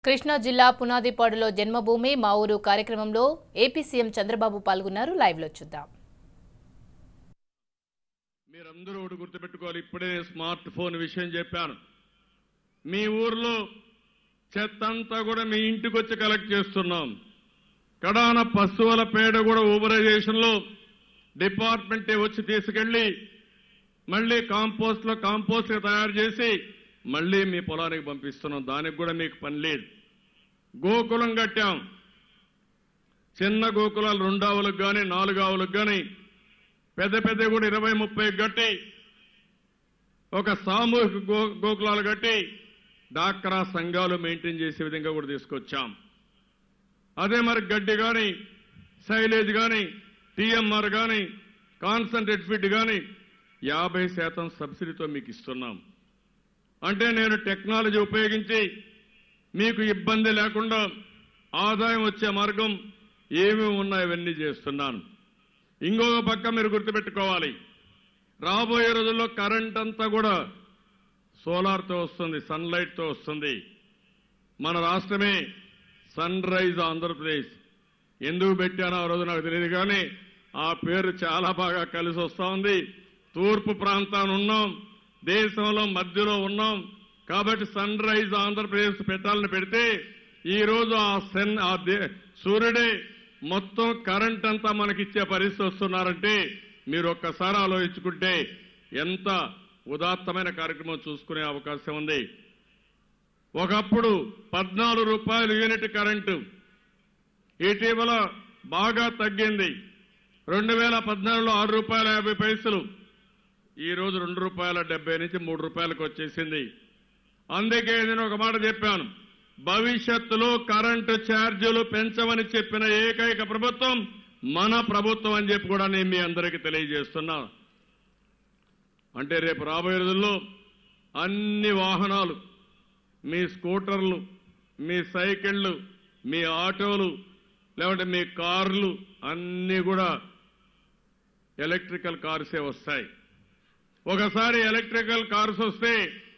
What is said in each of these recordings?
కృష్ణా జిల్లా పునాదిపాడులో జన్మభూమి మా ఊరు కార్యక్రమంలో ఏపీ సీఎం చంద్రబాబు పాల్గొన్నారు లైవ్లో చూద్దాం మీరందరూ ఒకటి గుర్తుపెట్టుకోవాలి ఇప్పుడే నేను స్మార్ట్ ఫోన్ విషయం చెప్పాను మీ ఊర్లో చెత్త అంతా కూడా మీ ఇంటికి వచ్చి కలెక్ట్ చేస్తున్నాం కడాన పశువుల పేడ కూడా ఊబరైజేషన్ లో డిపార్ట్మెంటే వచ్చి తీసుకెళ్లి మళ్ళీ కాంపోస్ట్ లో కాంపోస్ట్ గా తయారు చేసి మళ్ళీ మీ పొలానికి పంపిస్తున్నాం దానికి కూడా మీకు పని లేదు గోకులం కట్టాం చిన్న గోకులాలు రెండు ఆవులకు కానీ నాలుగు ఆవులకు కానీ పెద్ద పెద్ద కూడా ఇరవై ముప్పై కట్టి ఒక సామూహిక గో గోకులాలు కట్టి డాక్రా సంఘాలు మెయింటైన్ చేసే విధంగా కూడా తీసుకొచ్చాం అదే మరి గడ్డి కానీ సైలేజ్ కానీ టీఎంఆర్ కానీ కాన్సన్ట్రేట్ ఫిడ్ కానీ యాభై శాతం సబ్సిడీతో మీకు ఇస్తున్నాం అంటే నేను టెక్నాలజీ ఉపయోగించి మీకు ఇబ్బంది లేకుండా ఆదాయం వచ్చే మార్గం ఏమేమి ఉన్నాయో ఇవన్నీ చేస్తున్నాను ఇంకొక పక్క మీరు గుర్తుపెట్టుకోవాలి రాబోయే రోజుల్లో కరెంట్ అంతా కూడా సోలార్తో వస్తుంది సన్లైట్తో వస్తుంది మన రాష్ట్రమే సన్ రైజ్ ఆంధ్రప్రదేశ్ ఎందుకు పెట్టానో ఆ రోజు నాకు తెలియదు కానీ ఆ పేరు చాలా బాగా కలిసి వస్తా ఉంది తూర్పు ప్రాంతాన్ని ఉన్నాం దేశంలో మధ్యలో ఉన్నాం కాబట్టి సన్ రైజ్ ఆంధ్రప్రదేశ్ పెట్టాలని పెడితే ఈ రోజు ఆ సెన్ ఆ దే- సూర్యుడే మొత్తం కరెంట్ అంతా మనకిచ్చే పరిస్థితి వస్తున్నారంటే మీరు ఒక్కసారి ఆలోచించుకుంటే ఎంత ఉదాత్తమైన కార్యక్రమం చూసుకునే అవకాశం ఉంది ఒకప్పుడు పద్నాలుగు రూపాయలు యూనిట్ కరెంటు ఇటీవల బాగా తగ్గింది రెండు వేల పద్నాలుగులో ఆరు రూపాయల యాభై పైసలు ఈ రోజు రెండు రూపాయల డెబ్బై నుంచి మూడు రూపాయలకు వచ్చేసింది అందుకే నేను ఒక మాట చెప్పాను భవిష్యత్తులో కరెంటు ఛార్జీలు పెంచమని చెప్పిన ఏకైక ప్రభుత్వం మన ప్రభుత్వం అని చెప్పి కూడా నేను మీ అందరికీ తెలియజేస్తున్నా అంటే రేపు రాబోయే రోజుల్లో అన్ని వాహనాలు మీ స్కూటర్లు మీ సైకిళ్లు మీ ఆటోలు లేకుంటే మీ కార్లు అన్నీ కూడా ఎలక్ట్రికల్ కార్సే వస్తాయి ఒకసారి ఎలక్ట్రికల్ కార్స్ వస్తే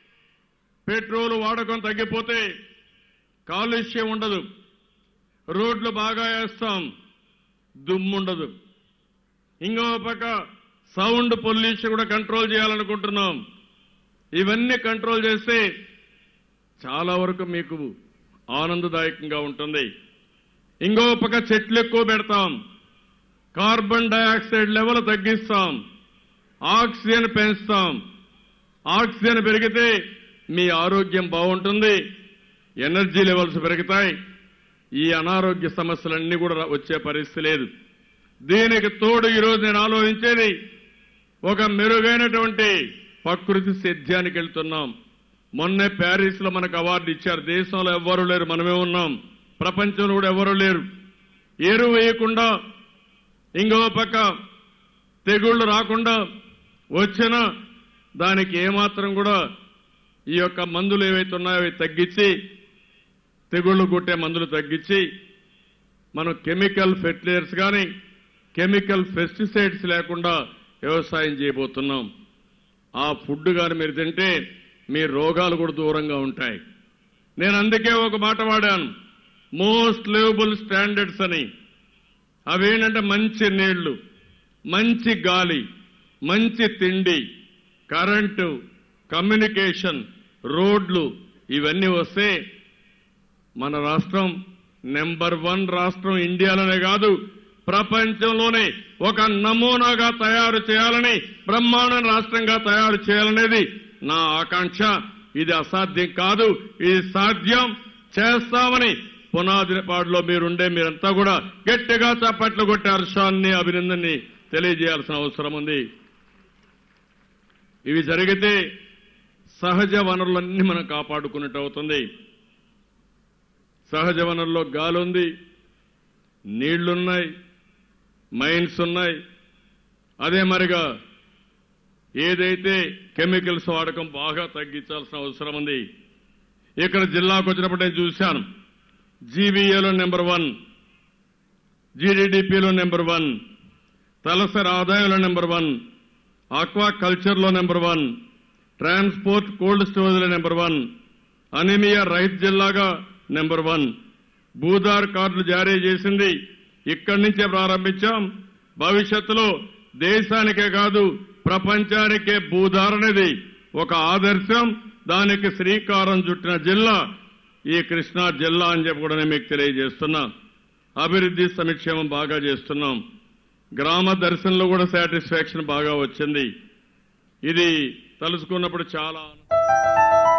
పెట్రోల్ వాడకం తగ్గిపోతే కాలుష్యం ఉండదు రోడ్లు బాగా వేస్తాం దుమ్ముండదు ఇంకో పక్క సౌండ్ పొల్యూషన్ కూడా కంట్రోల్ చేయాలనుకుంటున్నాం ఇవన్నీ కంట్రోల్ చేస్తే చాలా వరకు మీకు ఆనందదాయకంగా ఉంటుంది ఇంకో పక్క చెట్లు ఎక్కువ పెడతాం కార్బన్ డయాక్సైడ్ లెవెల్ తగ్గిస్తాం ఆక్సిజన్ పెంచుతాం ఆక్సిజన్ పెరిగితే మీ ఆరోగ్యం బాగుంటుంది ఎనర్జీ లెవెల్స్ పెరుగుతాయి ఈ అనారోగ్య సమస్యలన్నీ కూడా రా- వచ్చే పరిస్థితి లేదు దీనికి తోడు ఈరోజు నేను ఆలోచించేది ఒక మెరుగైనటువంటి ప్రకృతి సేద్యానికి వెళ్తున్నాం మొన్నే ప్యారిస్ లో మనకు అవార్డు ఇచ్చారు దేశంలో ఎవ్వరూ లేరు మనమే ఉన్నాం ప్రపంచంలో కూడా ఎవరూ లేరు ఎరువు వేయకుండా ఇంకో పక్క తెగుళ్లు రాకుండా వచ్చినా దానికి ఏమాత్రం కూడా ఈ యొక్క మందులు ఏవైతే ఉన్నాయో అవి తగ్గించి తెగుళ్లు కొట్టే మందులు తగ్గించి మనం కెమికల్ ఫెర్టిలైజర్స్ కానీ కెమికల్ పెస్టిసైడ్స్ లేకుండా వ్యవసాయం చేయబోతున్నాం ఆ ఫుడ్ కానీ మీరు తింటే మీ రోగాలు కూడా దూరంగా ఉంటాయి నేను అందుకే ఒక మాట వాడాను మోస్ట్ లివబుల్ స్టాండర్డ్స్ అని అవేంటంటే మంచి నీళ్లు మంచి గాలి మంచి తిండి కరెంటు కమ్యూనికేషన్ రోడ్లు ఇవన్నీ వస్తే మన రాష్ట్రం నెంబర్ వన్ రాష్ట్రం ఇండియాలోనే కాదు ప్రపంచంలోనే ఒక నమూనాగా తయారు చేయాలని బ్రహ్మాండ రాష్ట్రంగా తయారు చేయాలనేది నా ఆకాంక్ష ఇది అసాధ్యం కాదు ఇది సాధ్యం చేస్తామని పునాదిపాడులో మీరుండే మీరంతా కూడా గట్టిగా చప్పట్లు కొట్టే హర్షాన్ని అభినందనని తెలియజేయాల్సిన అవసరం ఉంది ఇవి జరిగితే సహజ వనరులన్నీ మనం కాపాడుకున్నట్టు అవుతుంది సహజ వనరుల్లో గాలి ఉంది నీళ్లున్నాయి మైన్స్ ఉన్నాయి అదే మరిగా ఏదైతే కెమికల్స్ వాడకం బాగా తగ్గించాల్సిన అవసరం ఉంది ఇక్కడ జిల్లాకు వచ్చినప్పుడు నేను చూశాను జీవీఏలో నెంబర్ వన్ జీడీడీపీలో నెంబర్ వన్ తలసరి ఆదాయంలో నెంబర్ వన్ ఆక్వా కల్చర్లో నెంబర్ వన్ ట్రాన్స్పోర్ట్ కోల్డ్ స్టోరేజ్లో నెంబర్ వన్ అనిమియా రైతు జిల్లాగా నెంబర్ వన్ భూధార్ కార్డులు జారీ చేసింది ఇక్కడి నుంచే ప్రారంభించాం భవిష్యత్తులో దేశానికే కాదు ప్రపంచానికే భూధార్ అనేది ఒక ఆదర్శం దానికి శ్రీకారం చుట్టిన జిల్లా ఈ కృష్ణా జిల్లా అని చెప్పి కూడా నేను మీకు తెలియజేస్తున్నా అభివృద్ధి సంక్షేమం బాగా చేస్తున్నాం గ్రామ దర్శనంలో కూడా సాటిస్ఫాక్షన్ బాగా వచ్చింది ఇది తలుసుకున్నప్పుడు చాలా ఆనందం.